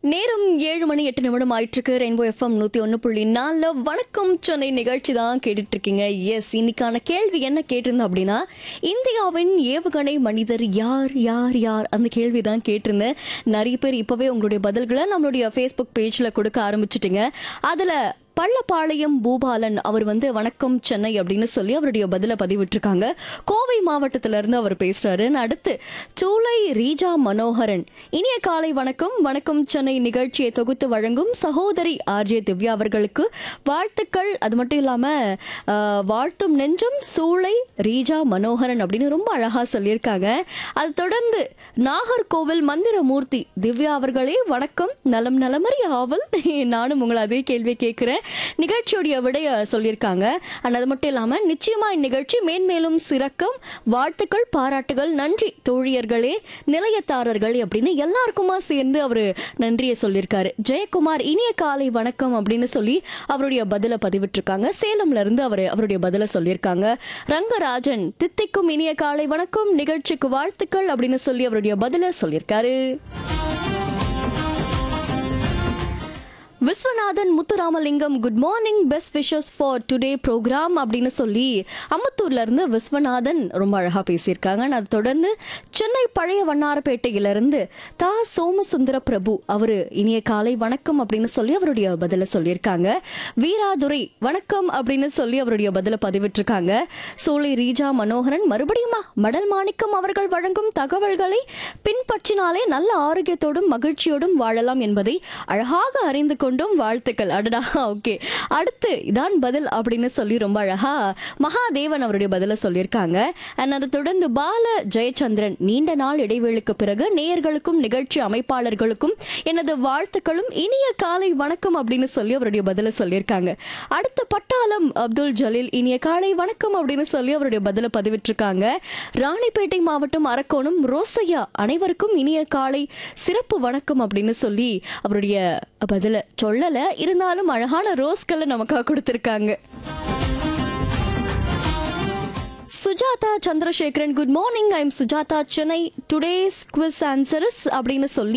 நேரம் ஏழு மணி எட்டு நிமிடம் ஆயிட்டிருக்கு ரெயின்போ எஃப்எம் நூத்தி ஒன்று புள்ளி நாலு வணக்கம் சென்னை நிகழ்ச்சி தான் கேட்டுட்டு இருக்கீங்க எஸ் இன்னைக்கான கேள்வி என்ன கேட்டிருந்தோம் அப்படின்னா இந்தியாவின் ஏவுகணை மனிதர் யார் யார் யார் அந்த கேள்வி தான் கேட்டிருந்தேன் நிறைய பேர் இப்பவே உங்களுடைய பதில்களை நம்மளுடைய ஃபேஸ்புக் பேஜ்ல கொடுக்க ஆரம்பிச்சிட்டீங்க அதுல பள்ளப்பாளையம் பூபாலன் அவர் வந்து வணக்கம் சென்னை அப்படின்னு சொல்லி அவருடைய பதில பதிவிட்டிருக்காங்க கோவை மாவட்டத்தில இருந்து அவர் பேசுறாரு அடுத்து சூளை ரீஜா மனோகரன் இனிய காலை வணக்கம் வணக்கம் சென்னை நிகழ்ச்சியை தொகுத்து வழங்கும் சகோதரி ஆர்ஜே திவ்யா அவர்களுக்கு வாழ்த்துக்கள் அது மட்டும் இல்லாம ஆஹ், வாழ்த்தும் நெஞ்சம் சூளை ரீஜா மனோகரன் அப்படின்னு ரொம்ப அழகா சொல்லியிருக்காங்க அது தொடர்ந்து நாகர்கோவில் மந்திரமூர்த்தி திவ்யா அவர்களே வணக்கம் நலம் நலமறி ஆவல் நானும் உங்களை அதே கேள்வி கேட்கிறேன் நிகழ்ச்சியுடைய விடைய சொல்லியிருக்காங்க அண்ட் அது மட்டும் இல்லாம நிச்சயமா இந்நிகழ்ச்சி மேன்மேலும் சிறக்கும் வாழ்த்துக்கள் பாராட்டுகள் நன்றி தோழியர்களே நிலையத்தாரர்கள் அப்படின்னு எல்லாருக்குமா சேர்ந்து அவரு நன்றியை சொல்லியிருக்காரு ஜெயக்குமார் இனிய காலை வணக்கம் அப்படின்னு சொல்லி அவருடைய பதில பதிவிட்டிருக்காங்க சேலம்ல இருந்து அவர் அவருடைய பதில சொல்லியிருக்காங்க ரங்கராஜன் தித்திக்கும் இனிய காலை வணக்கம் நிகழ்ச்சிக்கு வாழ்த்துக்கள் அப்படின்னு சொல்லி அவருடைய பதில சொல்லியிருக்காரு Viswanathan Muthuramalingam good morning best wishes for today programme அப்படின்னு சொல்லி அம்பத்தூர்ல இருந்து விஸ்வநாதன் ரொம்ப அழகா பேசியிருக்காங்க அதை தொடர்ந்து சென்னை பழைய வண்ணாரப்பேட்டையில இருந்து தா சோமசுந்தர பிரபு அவரு இனிய காலை வணக்கம் அப்படின்னு சொல்லி அவருடைய பதில சொல்லியிருக்காங்க வீராதுரை வணக்கம் அப்படின்னு சொல்லி அவருடைய பதில பதிவிட்டிருக்காங்க சோலை ரீஜா மனோகரன் மறுபடியுமா மடல் மாணிக்கம் அவர்கள் வழங்கும் தகவல்களை பின்பற்றினாலே நல்ல ஆரோக்கியத்தோடும் மகிழ்ச்சியோடும் வாழலாம் என்பதை அழகாக அறிந்து கொண்டும் வாழ்த்துக்கள் அடடா ஓகே அடுத்து இதான் பதில் அப்படின்னு சொல்லி ரொம்ப அழகா மகாதேவன் அவருடைய பதில சொல்லியிருக்காங்க அண்ட் அதை தொடர்ந்து பால ஜெயச்சந்திரன் நீண்ட நாள் இடைவேளைக்கு பிறகு நேயர்களுக்கும் நிகழ்ச்சி அமைப்பாளர்களுக்கும் எனது வாழ்த்துக்களும் இனிய காலை வணக்கம் அப்படின்னு சொல்லி அவருடைய பதில சொல்லியிருக்காங்க அடுத்து பட்டாளம் அப்துல் ஜலீல் இனிய காலை வணக்கம் அப்படின்னு சொல்லி அவருடைய பதில பதிவிட்டிருக்காங்க ராணிப்பேட்டை மாவட்டம் அரக்கோணம் ரோசையா அனைவருக்கும் இனிய காலை சிறப்பு வணக்கம் அப்படின்னு சொல்லி அவருடைய பதில சொல்லல இருந்தாலும் அழகான ரோஸ்களை நமக்காக கொடுத்திருக்காங்க Sujatha Chandrasekaran good morning I am Sujatha Chennai today's quiz answers அப்படின்னு சொல்லி